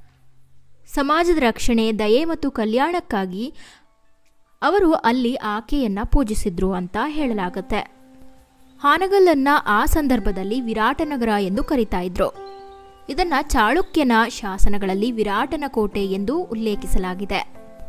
ಸಮಾಜದ ರಕ್ಷಣೆ ದಯೆ ಮತ್ತು ಕಲ್ಯಾಣಕ್ಕಾಗಿ ಅವರು ಅಲ್ಲಿ ಆಕೆಯನ್ನ ಪೂಜಿಸಿದ್ರು ಅಂತ ಹೇಳಲಾಗುತ್ತೆ ಹಾನಗಲ್ಲನ್ನ ಆ ಸಂದರ್ಭದಲ್ಲಿ ವಿರಾಟನಗರ ಎಂದು ಕರೀತಾ ಇದ್ರು ಇದನ್ನ ಚಾಳುಕ್ಯನ ಶಾಸನಗಳಲ್ಲಿ ವಿರಾಟನ ಕೋಟೆ ಎಂದು ಉಲ್ಲೇಖಿಸಲಾಗಿದೆ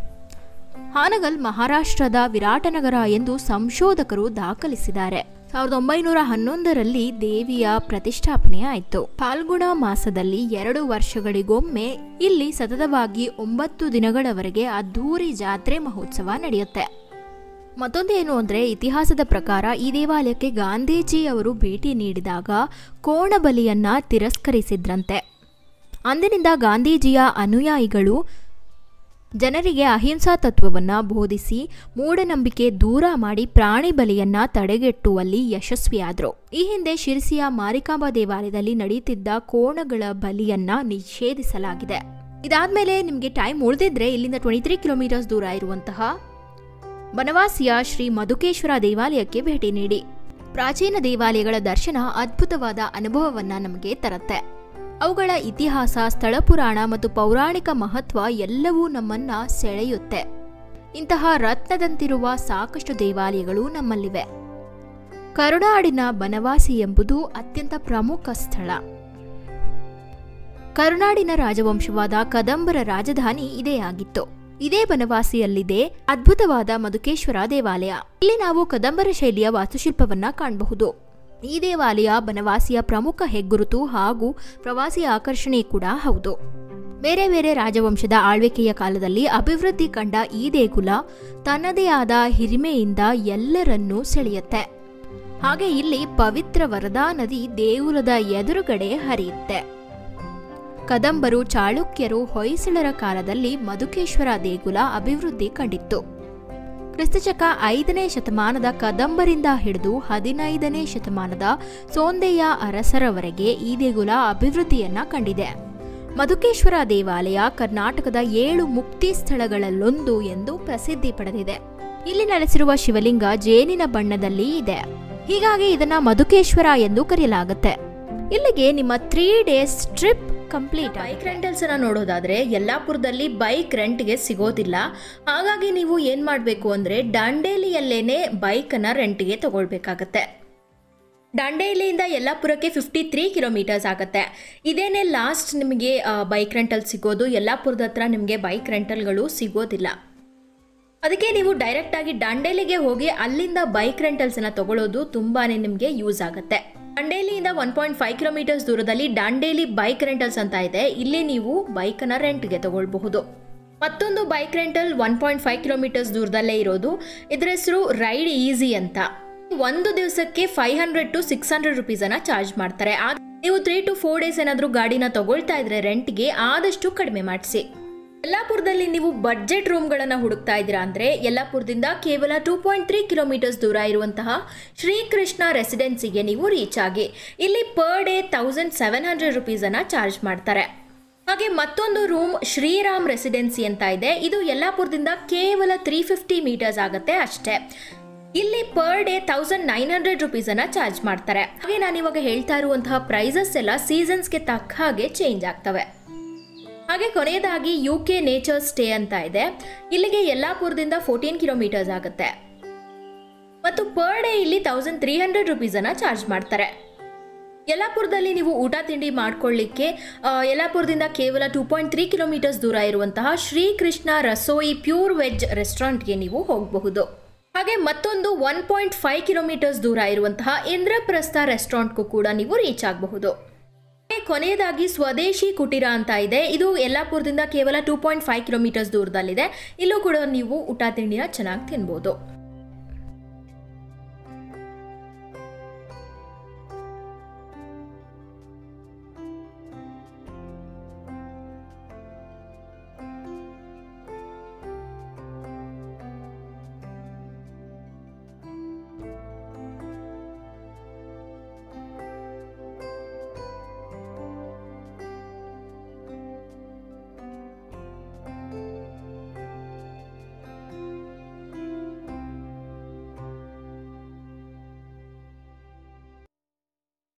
ಹಾನಗಲ್ ಮಹಾರಾಷ್ಟ್ರದ ವಿರಾಟನಗರ ಎಂದು ಸಂಶೋಧಕರು ದಾಖಲಿಸಿದ್ದಾರೆ ಸಾವಿರದ ಒಂಬೈನೂರ ಹನ್ನೊಂದರಲ್ಲಿ ದೇವಿಯ ಪ್ರತಿಷ್ಠಾಪನೆ ಆಯಿತು ಫಾಲ್ಗುಣ ಮಾಸದಲ್ಲಿ ಎರಡು ವರ್ಷಗಳಿಗೊಮ್ಮೆ ಇಲ್ಲಿ ಸತತವಾಗಿ ಒಂಬತ್ತು ದಿನಗಳವರೆಗೆ ಅದ್ಧೂರಿ ಜಾತ್ರೆ ಮಹೋತ್ಸವ ನಡೆಯುತ್ತೆ ಮತ್ತೊಂದೇನು ಅಂದರೆ ಇತಿಹಾಸದ ಪ್ರಕಾರ ಈ ದೇವಾಲಯಕ್ಕೆ ಗಾಂಧೀಜಿ ಅವರು ಭೇಟಿ ನೀಡಿದಾಗ ಕೋಣಬಲಿಯನ್ನ ತಿರಸ್ಕರಿಸಿದ್ರಂತೆ ಅಂದಿನಿಂದ ಗಾಂಧೀಜಿಯ ಅನುಯಾಯಿಗಳು ಜನರಿಗೆ ಅಹಿಂಸಾ ತತ್ವವನ್ನು ಬೋಧಿಸಿ ಮೂಢನಂಬಿಕೆ ದೂರ ಮಾಡಿ ಪ್ರಾಣಿ ಬಲಿಯನ್ನ ತಡೆಗಟ್ಟುವಲ್ಲಿ ಯಶಸ್ವಿಯಾದರು ಈ ಹಿಂದೆ ಶಿರಸಿಯ ಮಾರಿಕಾಂಬಾ ದೇವಾಲಯದಲ್ಲಿ ನಡೆಯುತ್ತಿದ್ದ ಕೋಣಗಳ ಬಲಿಯನ್ನ ನಿಷೇಧಿಸಲಾಗಿದೆ ಇದಾದ್ಮೇಲೆ ನಿಮಗೆ ಟೈಮ್ ಉಳಿದಿದ್ರೆ ಇಲ್ಲಿಂದ ಟ್ವೆಂಟಿ ತ್ರೀ ಕಿಲೋಮೀಟರ್ಸ್ ದೂರ ಇರುವಂತಹ ಬನವಾಸಿಯ ಶ್ರೀ ಮಧುಕೇಶ್ವರ ದೇವಾಲಯಕ್ಕೆ ಭೇಟಿ ನೀಡಿ ಪ್ರಾಚೀನ ದೇವಾಲಯಗಳ ದರ್ಶನ ಅದ್ಭುತವಾದ ಅನುಭವವನ್ನ ನಮಗೆ ತರುತ್ತೆ ಅವುಗಳ ಇತಿಹಾಸ ಸ್ಥಳ ಪುರಾಣ ಮತ್ತು ಪೌರಾಣಿಕ ಮಹತ್ವ ಎಲ್ಲವೂ ನಮ್ಮನ್ನ ಸೆಳೆಯುತ್ತೆ ಇಂತಹ ರತ್ನದಂತಿರುವ ಸಾಕಷ್ಟು ದೇವಾಲಯಗಳು ನಮ್ಮಲ್ಲಿವೆ ಕರುನಾಡಿನ ಬನವಾಸಿ ಎಂಬುದು ಅತ್ಯಂತ ಪ್ರಮುಖ ಸ್ಥಳ ಕರುನಾಡಿನ ರಾಜವಂಶವಾದ ಕದಂಬರ ರಾಜಧಾನಿ ಇದೇ ಆಗಿತ್ತು ಇದೇ ಬನವಾಸಿಯಲ್ಲಿದೆ ಅದ್ಭುತವಾದ ಮಧುಕೇಶ್ವರ ದೇವಾಲಯ ಇಲ್ಲಿ ನಾವು ಕದಂಬರ ಶೈಲಿಯ ವಾಸ್ತುಶಿಲ್ಪವನ್ನ ಕಾಣಬಹುದು ಈ ದೇವಾಲಯ ಬನವಾಸಿಯ ಪ್ರಮುಖ ಹೆಗ್ಗುರುತು ಹಾಗೂ ಪ್ರವಾಸಿ ಆಕರ್ಷಣೆ ಕೂಡ ಹೌದು ಬೇರೆ ಬೇರೆ ರಾಜವಂಶದ ಆಳ್ವಿಕೆಯ ಕಾಲದಲ್ಲಿ ಅಭಿವೃದ್ಧಿ ಕಂಡ ಈ ದೇಗುಲ ತನ್ನದೇ ಆದ ಹಿರಿಮೆಯಿಂದ ಎಲ್ಲರನ್ನೂ ಸೆಳೆಯುತ್ತೆ ಹಾಗೆ ಇಲ್ಲಿ ಪವಿತ್ರ ವರದಾ ನದಿ ದೇಗುಲದ ಎದುರುಗಡೆ ಹರಿಯುತ್ತೆ ಕದಂಬರು ಚಾಳುಕ್ಯರು ಹೊಯ್ಸಳರ ಕಾಲದಲ್ಲಿ ಮಧುಕೇಶ್ವರ ದೇಗುಲ ಅಭಿವೃದ್ಧಿ ಕಂಡಿತ್ತು ಕ್ರಿಸ್ತಶಕ ಐದನೇ ಶತಮಾನದ ಕದಂಬರಿಂದ ಹಿಡಿದು ಹದಿನೈದನೇ ಶತಮಾನದ ಸೋಂದೆಯ ಅರಸರವರೆಗೆ ಈ ದೇಗುಲ ಅಭಿವೃದ್ಧಿಯನ್ನ ಕಂಡಿದೆ ಮಧುಕೇಶ್ವರ ದೇವಾಲಯ ಕರ್ನಾಟಕದ ಏಳು ಮುಕ್ತಿ ಸ್ಥಳಗಳಲ್ಲೊಂದು ಎಂದು ಪ್ರಸಿದ್ಧಿ ಪಡೆದಿದೆ ಇಲ್ಲಿ ನೆಲೆಸಿರುವ ಶಿವಲಿಂಗ ಜೇನಿನ ಬಣ್ಣದಲ್ಲಿ ಇದೆ ಹೀಗಾಗಿ ಇದನ್ನ ಮಧುಕೇಶ್ವರ ಎಂದು ಕರೆಯಲಾಗುತ್ತೆ ಇಲ್ಲಿಗೆ ನಿಮ್ಮ three days trip complete bike rentals ಅನ್ನ ನೋಡೋದಾದ್ರೆ ಯಲ್ಲಾಪುರದಲ್ಲಿ ಬೈಕ್ ರೆಂಟ್ಗೆ ಸಿಗೋದಿಲ್ಲ ಹಾಗಾಗಿ ನೀವು ಏನ್ ಮಾಡಬೇಕು ಅಂದ್ರೆ ದಾಂಡೇಲಿಯಲ್ಲೇನೆ ಬೈಕ್ ಅನ್ನ ರೆಂಟ್ಗೆ ತಗೊಳ್ಬೇಕಾಗತ್ತೆ ದಾಂಡೇಲಿಯಿಂದ ಯಲ್ಲಾಪುರಕ್ಕೆ ಫಿಫ್ಟಿ ತ್ರೀ ಕಿಲೋಮೀಟರ್ಸ್ ಆಗುತ್ತೆ ಇದೇನೇ ಲಾಸ್ಟ್ ನಿಮಗೆ ಬೈಕ್ ರೆಂಟಲ್ ಸಿಗೋದು ಯಲ್ಲಾಪುರದ ಹತ್ರ ನಿಮಗೆ ಬೈಕ್ ರೆಂಟಲ್ಗಳು ಸಿಗೋದಿಲ್ಲ ಅದಕ್ಕೆ ನೀವು ಡೈರೆಕ್ಟಾಗಿ ದಾಂಡೇಲಿಗೆ ಹೋಗಿ ಅಲ್ಲಿಂದ ಬೈಕ್ ರೆಂಟಲ್ಸನ್ನು ತಗೊಳ್ಳೋದು ತುಂಬಾ ನಿಮಗೆ ಯೂಸ್ ಆಗುತ್ತೆ ದಾಂಡೇಲಿಯಿಂದ ಒನ್ ಪಾಯಿಂಟ್ ಫೈವ್ ಕಿಲೋಮೀಟರ್ಸ್ ದೂರದಲ್ಲಿ ದಾಂಡೇಲಿ ಬೈಕ್ ರೆಂಟಲ್ಸ್ ಅಂತ ಇದೆ ಇಲ್ಲಿ ನೀವು ಬೈಕನ್ನು ರೆಂಟ್ಗೆ ತಗೊಳ್ಬಹುದು ಮತ್ತೊಂದು bike rental one point five kilometres ದೂರದಲ್ಲೇ ಇರೋದು ಇದರ ಹೆಸರು ರೈಡ್ ಈಸಿ ಅಂತ ಒಂದು ದಿವಸಕ್ಕೆ five hundred to six hundred ರುಪೀಸನ್ನು ಚಾರ್ಜ್ ಮಾಡ್ತಾರೆ ಆಗ ನೀವು ತ್ರೀ ಟು ಫೋರ್ ಡೇಸ್ ಏನಾದರೂ ಗಾಡಿನ ತಗೊಳ್ತಾ ಇದ್ರೆ ರೆಂಟ್ಗೆ ಆದಷ್ಟು ಕಡಿಮೆ ಮಾಡಿಸಿ ಯಲ್ಲಾಪುರದಲ್ಲಿ ನೀವು ಬಡ್ಜೆಟ್ ರೂಮ್ಗಳನ್ನು ಹುಡುಕ್ತಾ ಇದ್ದೀರಾ ಅಂದರೆ ಯಲ್ಲಾಪುರದಿಂದ ಕೇವಲ ಟೂ ಪಾಯಿಂಟ್ ತ್ರೀ ಕಿಲೋಮೀಟರ್ಸ್ ದೂರ ಇರುವಂತಹ ಶ್ರೀಕೃಷ್ಣ ರೆಸಿಡೆನ್ಸಿಗೆ ನೀವು ರೀಚ್ ಆಗಿ ಇಲ್ಲಿ per day thousand seven hundred ರುಪೀಸನ್ನು ಚಾರ್ಜ್ ಮಾಡ್ತಾರೆ ಹಾಗೆ ಮತ್ತೊಂದು ರೂಮ್ ಶ್ರೀರಾಮ್ ರೆಸಿಡೆನ್ಸಿ ಅಂತ ಇದೆ ಇದು ಯಲ್ಲಾಪುರದಿಂದ ಕೇವಲ ತ್ರೀ ಫಿಫ್ಟಿ ಮೀಟರ್ಸ್ ಆಗುತ್ತೆ ಅಷ್ಟೇ ಇಲ್ಲಿ per day thousand nine hundred ರುಪೀಸನ್ನು ಚಾರ್ಜ್ ಮಾಡ್ತಾರೆ ಹಾಗೆ ನಾನು ಇವಾಗ ಹೇಳ್ತಾ ಇರುವಂತಹ ಪ್ರೈಸಸ್ ಎಲ್ಲ ಸೀಸನ್ಸ್ಗೆ ತಕ್ಕ ಹಾಗೆ ಚೇಂಜ್ ಆಗ್ತವೆ ಹಾಗೆ ಕೊನೆಯದಾಗಿ ಯು ಕೆ ನೇಚರ್ ಸ್ಟೇ ಅಂತ ಇದೆ ಇಲ್ಲಿಗೆ ಯಲ್ಲಾಪುರದಿಂದ ಫೋರ್ಟೀನ್ ಕಿಲೋಮೀಟರ್ಸ್ ಆಗುತ್ತೆ ಮತ್ತು ಪರ್ ಡೇ ಇಲ್ಲಿ ತೌಸಂಡ್ ತ್ರೀ ಹಂಡ್ರೆಡ್ ರುಪೀಸನ್ನು ಚಾರ್ಜ್ ಮಾಡ್ತಾರೆ ಯಲ್ಲಾಪುರದಲ್ಲಿ ನೀವು ಊಟ ತಿಂಡಿ ಮಾಡ್ಕೊಳ್ಳಿಕ್ಕೆ ಆ, ಯಲ್ಲಾಪುರದಿಂದ ಕೇವಲ ಟೂ ಪಾಯಿಂಟ್ ತ್ರೀ ಕಿಲೋಮೀಟರ್ಸ್ ದೂರ ಇರುವಂತಹ ಶ್ರೀಕೃಷ್ಣ ರಸೋಯಿ ಪ್ಯೂರ್ ವೆಜ್ ರೆಸ್ಟೋರೆಂಟ್ಗೆ ನೀವು ಹೋಗಬಹುದು ಹಾಗೆ ಮತ್ತೊಂದು ಒನ್ ಪಾಯಿಂಟ್ ಫೈವ್ ಕಿಲೋಮೀಟರ್ಸ್ ದೂರ ಇರುವಂತಹ ಇಂದ್ರಪ್ರಸ್ಥ ರೆಸ್ಟೋರೆಂಟ್ಗೂ ಕೂಡ ನೀವು ರೀಚ್ ಆಗಬಹುದು ಹಾಗೆ ಕೊನೆಯದಾಗಿ ಸ್ವದೇಶಿ ಕುಟೀರ ಅಂತ ಇದೆ ಇದು ಯಲ್ಲಾಪುರದಿಂದ ಕೇವಲ ಟೂ ಪಾಯಿಂಟ್ ಫೈವ್ ಕಿಲೋಮೀಟರ್ಸ್ ದೂರದಲ್ಲಿದೆ ಇಲ್ಲೂ ಕೂಡ ನೀವು ಊಟ ತಿಂಡಿನ ಚೆನ್ನಾಗಿ ತಿನ್ಬೋದು